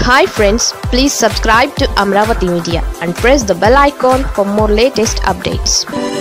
hi friends please subscribe to Amaravati media and press the bell icon for more latest updates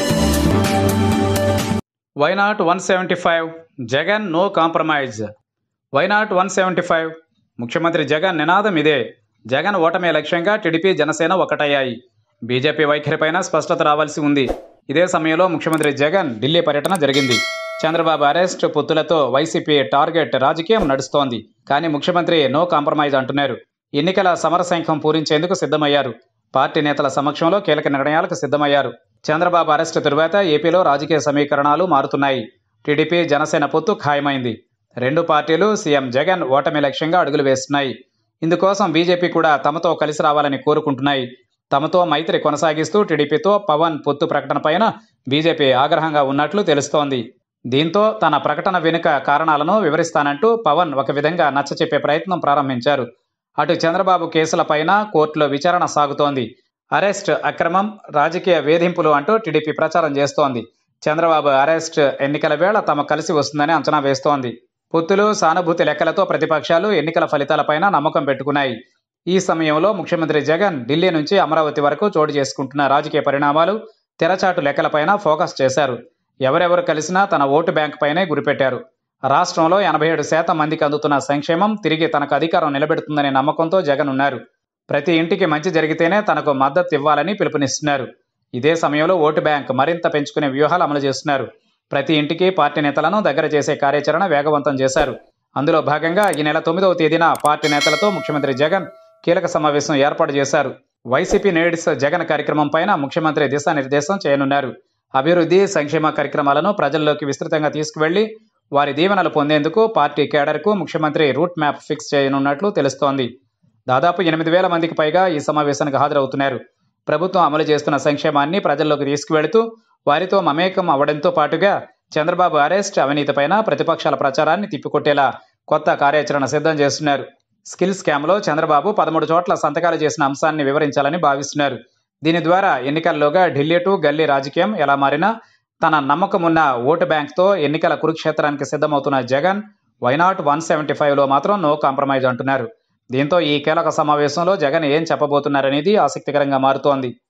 why not one seventy five Jagan no compromise why not one seventy five ముఖ్యమంత్రి జగన్ నినాదం ఇదే జగన్ ఓటమే లక్ష్యంగా TDP Janasena ఒకటయ్యాయి BJP వైఖరిపైన స్పష్టత రావాల్సి ఉంది ఇదే సమయంలో ముఖ్యమంత్రి జగన్ ఢిల్లీ పర్యటన జరిగింది చంద్రబాబు అరెస్ట్ పొత్తులతో వైసీపీ టార్గెట్ రాజకీయం నడుస్తోంది కానీ ముఖ్యమంత్రి నో కాంప్రమైజ్ అంటున్నారు ఎన్నికల సమరశంఖం పూరించేందుకు సిద్ధమయ్యారు పార్టీ నేతల సమక్షంలో కీలక నిర్ణయాలకు సిద్ధమయ్యారు చంద్రబాబు అరెస్టు తరువాత ఏపీలో రాజకీయ సమీకరణాలు మారుతున్నాయి టీడీపీ జనసేన పొత్తు ఖాయమైంది రెండు పార్టీలు సీఎం జగన్ ఓటమి లక్ష్యంగా అడుగులు వేస్తున్నాయి ఇందుకోసం బీజేపీ కూడా తమతో కలిసి రావాలని కోరుకుంటున్నాయి తమతో మైత్రి కొనసాగిస్తూ టీడీపీతో పవన్ పొత్తు ప్రకటనపైన బీజేపీ ఆగ్రహంగా ఉన్నట్లు తెలుస్తోంది దీంతో తన ప్రకటన వెనుక కారణాలను వివరిస్తానంటూ పవన్ ఒక విధంగా నచ్చచెప్పే ప్రయత్నం ప్రారంభించారు అటు చంద్రబాబు కేసులపైన కోర్టులో విచారణ సాగుతోంది అరెస్ట్ అక్రమం రాజకీయ వేధింపులు అంటూ టీడీపీ ప్రచారం చేస్తోంది చంద్రబాబు అరెస్ట్ ఎన్నికల వేళ తమ కలిసి వస్తుందని అంచనా వేస్తోంది పొత్తులు సానుభూతి లెక్కలతో ప్రతిపక్షాలు ఎన్నికల ఫలితాలపైన నమ్మకం పెట్టుకున్నాయి ఈ సమయంలో ముఖ్యమంత్రి జగన్ ఢిల్లీ నుంచి అమరావతి వరకు చోటు చేసుకుంటున్న రాజకీయ పరిణామాలు తెరచాటు లెక్కలపైన ఫోకస్ చేశారు ఎవరెవరు కలిసినా తన ఓటు బ్యాంక్ పైనే గురిపెట్టారు రాష్ట్రంలో ఎనభై ఏడు శాతం మందికి అందుతున్న సంక్షేమం తిరిగి తనకు అధికారం నిలబెడుతుందనే నమ్మకంతో జగన్ ఉన్నారు ప్రతి ఇంటికి మంచి జరిగితేనే తనకు మద్దతు ఇవ్వాలని పిలుపునిస్తున్నారు ఇదే సమయంలో ఓటు బ్యాంక్ మరింత పెంచుకునే వ్యూహాలు అమలు చేస్తున్నారు ప్రతి ఇంటికి పార్టీ నేతలను దగ్గర చేసే కార్యాచరణ వేగవంతం చేశారు అందులో భాగంగా ఈ నెల తొమ్మిదవ తేదీన పార్టీ నేతలతో ముఖ్యమంత్రి జగన్ కీలక సమావేశం ఏర్పాటు చేశారు వైసీపీ నేడ్స్ జగన్ కార్యక్రమం పైన ముఖ్యమంత్రి దిశానిర్దేశం చేయనున్నారు అభివృద్ధి సంక్షేమ కార్యక్రమాలను ప్రజల్లోకి విస్తృతంగా తీసుకువెళ్లి వారి దీవెనలు పొందేందుకు పార్టీ కేడర్కు ముఖ్యమంత్రి రూట్ మ్యాప్ ఫిక్స్ చేయనున్నట్లు తెలుస్తోంది దాదాపు ఎనిమిది వేల మందికి పైగా ఈ సమావేశానికి హాజరవుతున్నారు ప్రభుత్వం అమలు చేస్తున్న సంక్షేమాన్ని ప్రజల్లోకి తీసుకువెళుతూ వారితో మమేకం అవడంతో పాటుగా చంద్రబాబు అరెస్ట్ అవినీతిపైన ప్రతిపక్షాల ప్రచారాన్ని తిప్పికొట్టేలా కొత్త కార్యాచరణ సిద్ధం చేస్తున్నారు స్కిల్ స్కామ్లో చంద్రబాబు పదమూడు చోట్ల సంతకాలు చేసిన అంశాన్ని వివరించాలని భావిస్తున్నారు దీని ద్వారా ఎన్నికల్లోగా ఢిల్లీ టు గల్లీ రాజకీయం ఎలా మారినా తన నమ్మకం ఉన్న ఓటు బ్యాంక్తో ఎన్నికల కురుక్షేత్రానికి సిద్ధమవుతున్న జగన్ వైనాట్ వన్ సెవెంటీ ఫైవ్లో మాత్రం నో కాంప్రమైజ్ అంటున్నారు దీంతో ఈ కీలక సమావేశంలో జగన్ ఏం చెప్పబోతున్నారనేది ఆసక్తికరంగా మారుతోంది